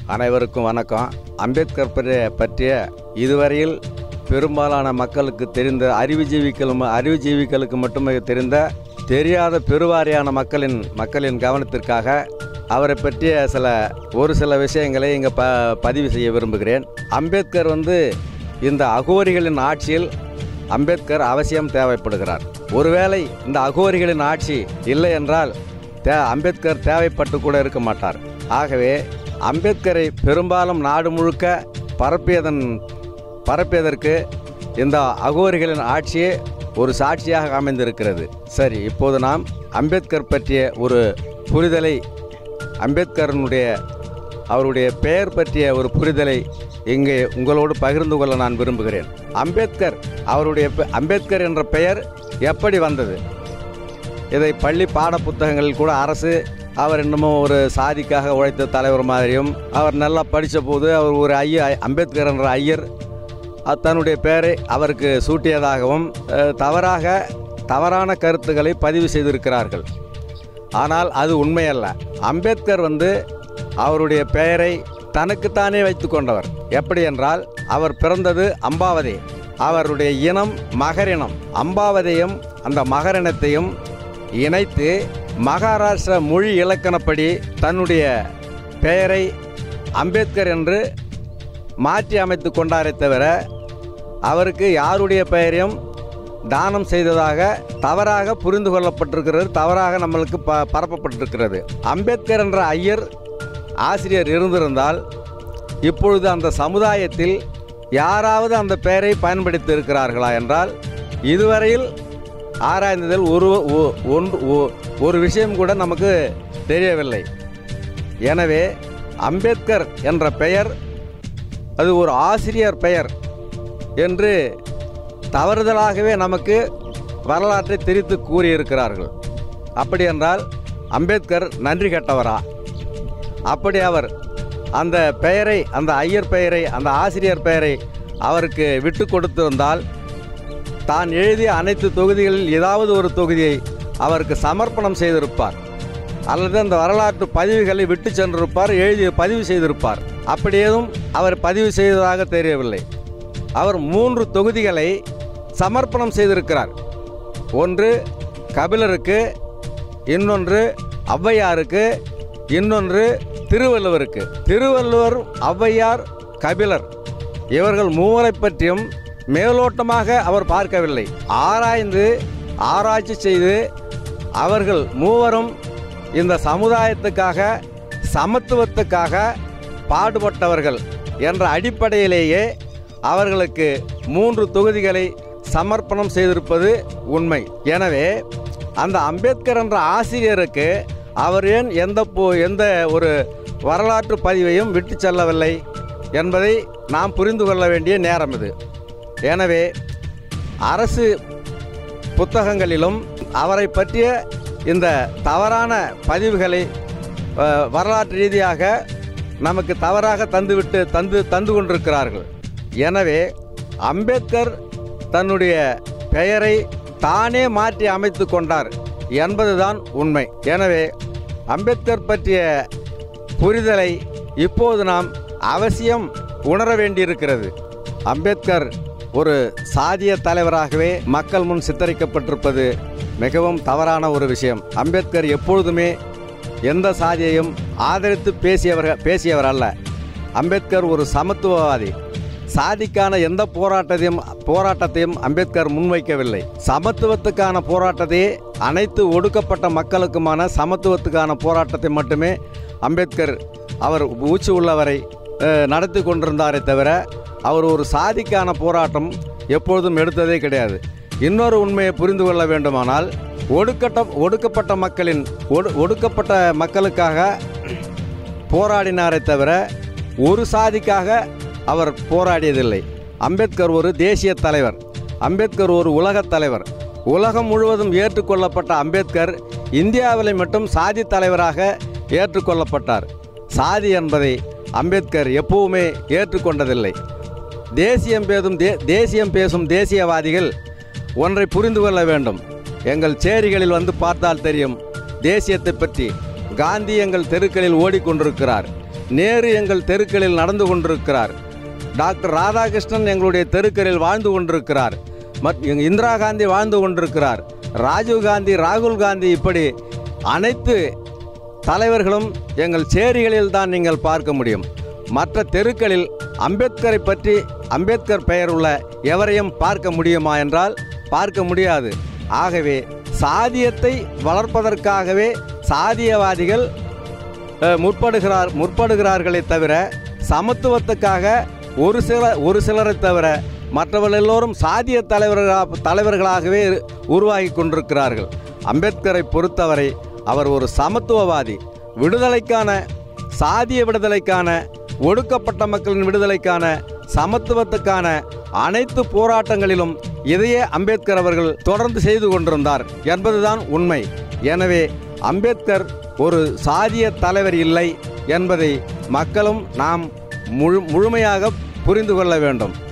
அனைவருக்கும் வணக்கம் அம்பேத்கர் பற்றிய- பற்றிய இதுவரையில் பெரும்பாலான மக்களுக்கு தெரிந்த அறிவுஜீவிகளும் அறிவுஜீவிகளுக்கு மட்டுமே தெரிந்த தெரியாத பெருவாரியான மக்களின் மக்களின் கவனத்திற்காக அவரை பற்றிய சில ஒரு சில விஷயங்களை இங்கே ப பதிவு செய்ய விரும்புகிறேன் அம்பேத்கர் வந்து இந்த அகோரிகளின் ஆட்சியில் அம்பேத்கர் அவசியம் தேவைப்படுகிறார் ஒருவேளை இந்த அகோரிகளின் ஆட்சி இல்லை என்றால் தே அம்பேத்கர் தேவைப்பட்டு கூட இருக்க மாட்டார் ஆகவே அம்பேத்கரை பெரும்பாலும் நாடு முழுக்க பரப்பியதன் பரப்பியதற்கு இந்த அகோரிகளின் ஆட்சியே ஒரு சாட்சியாக அமைந்திருக்கிறது சரி இப்போது நாம் அம்பேத்கர் பற்றிய ஒரு புரிதலை அம்பேத்கரனுடைய அவருடைய பெயர் பற்றிய ஒரு புரிதலை இங்கே உங்களோடு பகிர்ந்து கொள்ள நான் விரும்புகிறேன் அம்பேத்கர் அவருடைய பெ- அம்பேத்கர் என்ற பெயர் எப்படி வந்தது இதை பள்ளி பாட புத்தகங்களில் கூட அரசு அவர் இன்னமும் ஒரு சாதிக்காக உழைத்த தலைவர் மாதிரியும் அவர் நல்லா படித்த போது அவர் ஒரு ஐயர் அம்பேத்கர் என்ற ஐயர் அஹ், தன்னுடைய பெயரை அவருக்கு சூட்டியதாகவும் அஹ், தவறாக தவறான கருத்துக்களை பதிவு செய்திருக்கிறார்கள் ஆனால் அது உண்மையல்ல அம்பேத்கர் வந்து அவருடைய பெயரை தனக்குத்தானே வைத்து கொண்டவர் எப்படி என்றால் அவர் பிறந்தது அம்பாவதி அவருடைய இனம் மகரினம் அம்பாவதியும் அந்த மகரினத்தையும் இணைத்து மகாராஷ்டிர மொழி இலக்கணப்படி தன்னுடைய பெயரை அம்பேத்கர் என்று மாற்றி அமைத்து கொண்டாரே தவிர அவருக்கு யாருடைய பெயரையும் தானம் செய்ததாக தவறாக புரிந்து கொள்ளப்பட்டிருக்கிறது தவறாக நம்மளுக்கு ப பரப்பப்பட்டிருக்கிறது அம்பேத்கர் என்ற ஐயர் ஆசிரியர் இருந்திருந்தால் இப்பொழுது அந்த சமுதாயத்தில் யாராவது அந்த பெயரை பயன்படுத்தி இருக்கிறார்களா என்றால் இதுவரையில் ஆராய்ந்ததில் ஒரு ஒ- ஒன்று ஒ- ஒரு விஷயம் கூட நமக்கு தெரியவில்லை எனவே அம்பேத்கர் என்ற பெயர் அது ஒரு ஆசிரியர் பெயர் என்று தவறுதலாகவே நமக்கு வரலாற்றை திரித்து கூறியிருக்கிறார்கள் அப்படி என்றால் அம்பேத்கர் நன்றி கெட்டவரா அப்படி அவர் அந்த பெயரை அந்த ஐயர் பெயரை அந்த ஆசிரியர் பெயரை அவருக்கு விட்டு கொடுத்திருந்தால் தான் எழுதிய அனைத்து தொகுதிகளில் ஏதாவது ஒரு தொகுதியை அவருக்கு சமர்ப்பணம் செய்திருப்பார் அல்லது அந்த வரலாற்று பதிவுகளை விட்டு சென்றிருப்பார் எழுதி பதிவு செய்திருப்பார் அப்படி ஏதும் அவர் பதிவு செய்ததாக தெரியவில்லை அவர் மூன்று தொகுதிகளை சமர்ப்பணம் செய்திருக்கிறார் ஒன்று கபிலருக்கு இன்னொன்று ஔவையாருக்கு இன்னொன்று திருவள்ளுவருக்கு திருவள்ளுவர் ஔவையார் கபிலர் இவர்கள் மூவரை பற்றியும் மேலோட்டமாக அவர் பார்க்கவில்லை ஆராய்ந்து ஆராய்ச்சி செய்து அவர்கள் மூவரும் இந்த சமுதாயத்துக்காக சமத்துவத்துக்காக பாடுபட்டவர்கள் என்ற அடிப்படையிலேயே அவர்களுக்கு மூன்று தொகுதிகளை சமர்ப்பணம் செய்திருப்பது உண்மை எனவே அந்த அம்பேத்கர் என்ற ஆசிரியருக்கு அவர் ஏன் எந்த போ- எந்த ஒரு வரலாற்று பதிவையும் விட்டு செல்லவில்லை என்பதை நாம் புரிந்து கொள்ள வேண்டிய நேரம் இது எனவே அரசு புத்தகங்களிலும் அவரை பற்றிய இந்த தவறான பதிவுகளை அஹ், வரலாற்று ரீதியாக நமக்கு தவறாக தந்துவிட்டு தந்து தந்து கொண்டிருக்கிறார்கள் எனவே அம்பேத்கர் தன்னுடைய பெயரை தானே மாற்றி அமைத்து கொண்டார் என்பதுதான் உண்மை எனவே அம்பேத்கர் பற்றிய புரிதலை இப்போது நாம் அவசியம் உணர வேண்டியிருக்கிறது அம்பேத்கர் ஒரு சாதிய தலைவராகவே மக்கள் முன் சித்தரிக்கப்பட்டிருப்பது மிகவும் தவறான ஒரு விஷயம் அம்பேத்கர் எப்பொழுதுமே எந்த சாதியையும் ஆதரித்து பேசியவர் பேசியவர் அல்ல அம்பேத்கர் ஒரு சமத்துவவாதி சாதிக்கான எந்த போராட்டத்தையும் போராட்டத்தையும் அம்பேத்கர் முன்வைக்கவில்லை சமத்துவத்துக்கான போராட்டத்தையே அனைத்து ஒடுக்கப்பட்ட மக்களுக்குமான சமத்துவத்துக்கான போராட்டத்தை மட்டுமே அம்பேத்கர் அவர் மூச்சு உள்ளவரை அஹ், நடத்தி கொண்டிருந்தாரே தவிர அவர் ஒரு சாதிக்கான போராட்டம் எப்பொழுதும் எடுத்ததே கிடையாது இன்னொரு உண்மையை புரிந்து கொள்ள வேண்டுமானால் ஒடுக்கட்ட ஒடுக்கப்பட்ட மக்களின் ஒடு ஒடுக்கப்பட்ட மக்களுக்காக போராடினாரே தவிர ஒரு சாதிக்காக அவர் போராடியதில்லை அம்பேத்கர் ஒரு தேசிய தலைவர் அம்பேத்கர் ஒரு உலகத் தலைவர் உலகம் முழுவதும் ஏற்றுக்கொள்ளப்பட்ட அம்பேத்கர் இந்தியாவில் மட்டும் சாதி தலைவராக ஏற்றுக்கொள்ளப்பட்டார் சாதி என்பதை அம்பேத்கர் எப்பவுமே ஏற்றுக்கொண்டதில்லை தேசியம் பேசும் தே தேசியம் பேசும் தேசியவாதிகள் ஒன்றை புரிந்து கொள்ள வேண்டும் எங்கள் சேரிகளில் வந்து பார்த்தால் தெரியும் தேசியத்தை பற்றி காந்தி எங்கள் தெருக்களில் ஓடிக்கொண்டிருக்கிறார் நேரு எங்கள் தெருக்களில் நடந்து கொண்டிருக்கிறார் டாக்டர் ராதாகிருஷ்ணன் எங்களுடைய தெருக்களில் வாழ்ந்து கொண்டிருக்கிறார் மத் எங்க இந்திரா காந்தி வாழ்ந்து கொண்டிருக்கிறார் ராஜீவ் காந்தி ராகுல் காந்தி இப்படி அனைத்து தலைவர்களும் எங்கள் சேரிகளில் தான் நீங்கள் பார்க்க முடியும் மற்ற தெருக்களில் அம்பேத்கரை பற்றி அம்பேத்கர் பெயர் உள்ள எவரையும் பார்க்க முடியுமா என்றால் பார்க்க முடியாது ஆகவே சாதியத்தை வளர்ப்பதற்காகவே சாதியவாதிகள் அஹ், முற்படுகிறார் முற்படுகிறார்களே தவிர சமத்துவத்துக்காக ஒரு சில ஒரு சிலரை தவிர மற்றவர்கள் எல்லோரும் சாதிய தலைவர்களாக தலைவர்களாகவே உருவாகி கொண்டிருக்கிறார்கள் அம்பேத்கரை பொறுத்தவரை அவர் ஒரு சமத்துவவாதி விடுதலைக்கான சாதிய விடுதலைக்கான ஒடுக்கப்பட்ட மக்களின் விடுதலைக்கான சமத்துவத்துக்கான அனைத்து போராட்டங்களிலும் இதையே அம்பேத்கர் அவர்கள் தொடர்ந்து செய்து கொண்டிருந்தார் என்பதுதான் உண்மை எனவே அம்பேத்கர் ஒரு சாதிய தலைவர் இல்லை என்பதை மக்களும் நாம் முழு முழுமையாக புரிந்து கொள்ள வேண்டும்